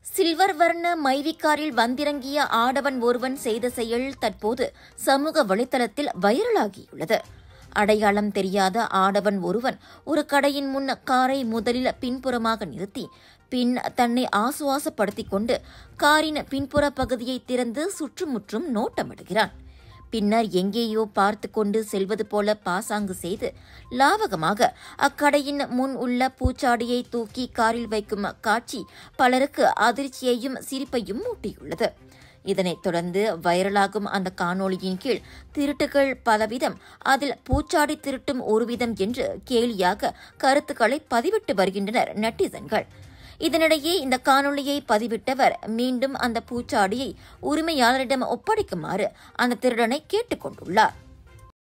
silver வர்ண மைவிக்காரில் வந்திறங்கிய ஆடவன் ஒருவன் செய்த செயல் தற்போது சமூக வலைதளத்தில் வைரலாகியுள்ளது அடையாளம் தெரியாத ஆடவன் ஒருவன் ஒரு கடையின் முன் காரை முதலில் பின்புறமாக நிறுத்தி பின் தன்னை ஆசுவாசப்படுத்திக் கொண்டு காரின் பின்புற பகுதியை திறந்து சுற்றுமுற்றும் நோட்டமிடுகிறான் பின்னர் எங்கேயோ பார்த்து கொண்டு செல்வது போல பாசாங்கு செய்து லாவகமாக அக்கடையின் முன் உள்ள பூச்சாடியை தூக்கி காரில் வைக்கும் காட்சி பலருக்கு அதிர்ச்சியையும் சிரிப்பையும் மூட்டியுள்ளது இதனைத் தொடர்ந்து வைரலாகும் அந்த காணொளியின் கீழ் திருட்டுகள் பலவிதம் அதில் பூச்சாடி திருட்டும் ஒரு விதம் என்று கேலியாக கருத்துக்களை பதிவிட்டு வருகின்றனர் நெட்டிசன்கள் இதனிடையே இந்த காணொளியை பதிவிட்டவர் மீண்டும் அந்த பூச்சாடியை உரிமையாளரிடம் ஒப்படைக்குமாறு அந்த திருடனை கேட்டுக் கொண்டுள்ளார்